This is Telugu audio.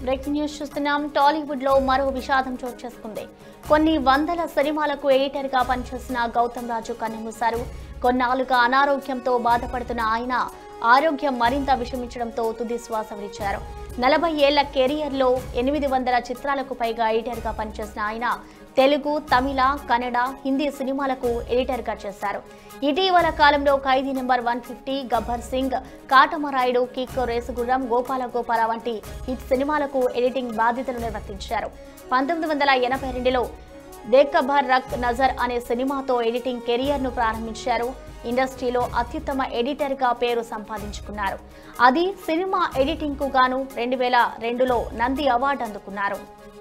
బ్రేకింగ్ న్యూస్ చూస్తున్నాం టాలీవుడ్ లో మరో విషాదం చోటు చేసుకుంది కొన్ని వందల సినిమాలకు ఎడిటర్ గా పనిచేసిన గౌతమ్ రాజు కన్నుమూశారు కొన్నాళ్లుగా అనారోగ్యంతో బాధపడుతున్న ఆయన ఆరోగ్యం మరింత విషమించడంతో తుది శ్వాస విడిచారు నలభై ఏళ్ల కెరియర్ లో ఎనిమిది వందల చిత్రాలకు పైగా ఎడిటర్ గా పనిచేసిన ఆయన తెలుగు తమిళ కన్నడ హిందీ సినిమాలకు ఎడిటర్ గా చేశారు ఇటీవల కాలంలో Khaidi number one fifty Gabbar Singh Katamarayudu కిక్కో రేసుగుర్రం గోపాల గోపాల వంటి హిట్ సినిమాలకు ఎడిటింగ్ బాధ్యతలు నిర్వర్తించారు పంతొమ్మిది వందల ఎనభై రెండులో దేక్కబర్ రక్ నజర్ అనే సినిమాతో ఎడిటింగ్ కెరియర్ ను ప్రారంభించారు ఇండస్ట్రీలో అత్యుత్తమ ఎడిటర్ గా పేరు సంపాదించుకున్నారు అది సినిమా ఎడిటింగ్ కు గాను రెండు వేల రెండులో నంది అవార్డు అందుకున్నారు